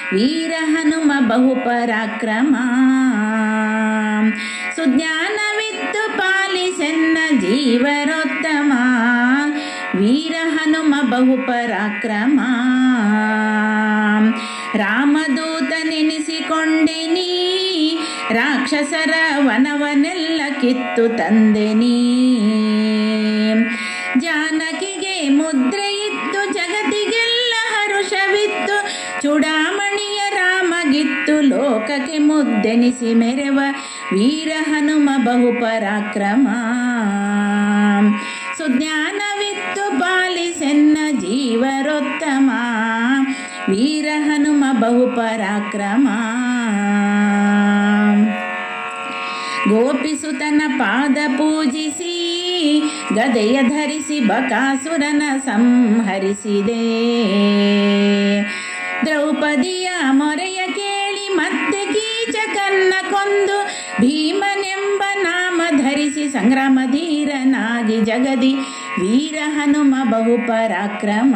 ವೀರ ಹನುಮ ಬಹುಪರಾಕ್ರಮ ಸುಜ್ಞಾನವಿತ್ತು ಪಾಲಿಸೆನ್ನ ಜೀವರೋತ್ತಮ ವೀರ ಹನುಮ ಬಹುಪರಾಕ್ರಮ ರಾಮದೂತ ನೆನೆಸಿಕೊಂಡೆನಿ ರಾಕ್ಷಸರ ವನವನೆಲ್ಲ ಕಿತ್ತು ತಂದೆನಿ ಜಾನಕಿಗೆ ಮುದ್ರೆ ಇತ್ತು ಜಗತ್ತಿಗೆಲ್ಲ ಹರುಷವಿತ್ತು ಚೂಡಾಮಣಿಯ ರಾಮಗಿತ್ತು ಲೋಕಕ್ಕೆ ಮುದ್ದೆನಿಸಿ ಮೆರೆವ ವೀರ ಹನುಮ ಬಹುಪರಾಕ್ರಮ ಸುಜ್ಞಾನವಿತ್ತು ಪಾಲಿಸೆನ್ನ ಜೀವರೋತ್ತಮ ವೀರ ಹನುಮ ಬಹುಪರಾಕ್ರಮ ಗೋಪಿಸುತನ ಪಾದ ಪೂಜಿಸಿ ಗದೆಯ ಧರಿಸಿ ಬಕಾಸುರನ ಸಂಹರಿಸಿದೆ ದ್ರೌಪದಿಯ ಮೊರೆಯ ಕೇಳಿ ಮತ್ತೆ ಕೀಚಕನ್ನ ಕೊಂದು ಭೀಮನೆಂಬ ನಾಮ ಧರಿಸಿ ಸಂಗ್ರಾಮ ಧೀರನಾಗಿ ಜಗದಿ ವೀರ ಹನುಮ ಬಹುಪರಾಕ್ರಮ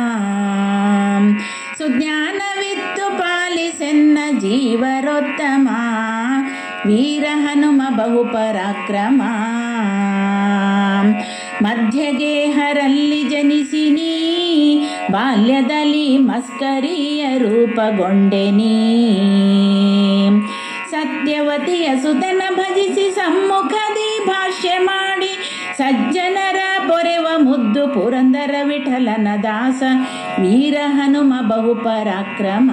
ಸುಜ್ಞಾನವಿತ್ತು ಪಾಲಿಸೆನ್ನ ಜೀವರೋತ್ತಮ ವೀರ ಹನುಮ ಬಹುಪರಾಕ್ರಮ ಮಧ್ಯಗೇಹರಲ್ಲಿ ಜನಿಸಿನಿ ಬಾಲ್ಯದಲ್ಲಿ ಮಸ್ಕರಿಯ ರೂಪಗೊಂಡೆನಿ ಸತ್ಯವತಿಯ ಸುತನ ಭಜಿಸಿ ಸಮ್ಮುಖದಿ ಭಾಷ್ಯ ಮಾಡಿ ಸಜ್ಜನರ ಪೊರೆವ ಮುದ್ದು ಪುರಂದರ ವಿಠಲನ ದಾಸ ವೀರ ಹನುಮ ಬಹುಪರಾಕ್ರಮ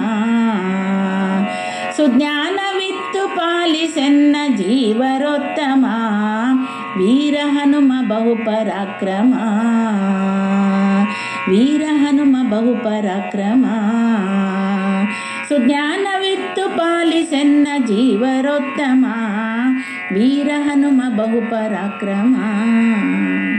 ಸುಜ್ಞಾನವಿತ್ತು ಪಾಲಿಸೆನ್ನ ಜೀವರೋತ್ತಮ ವೀರ ಹನುಮ ಬಹುಪರಾಕ್ರಮ ವೀರ ಹನುಮ ಬಹುಪರಾಕ್ರಮ ಸುಜ್ಞಾನವಿತ್ತು ಪಾಲಿಸೆನ್ನ ಜೀವರೋತ್ತಮ ವೀರ ಹನುಮ ಬಹುಪರಾಕ್ರಮ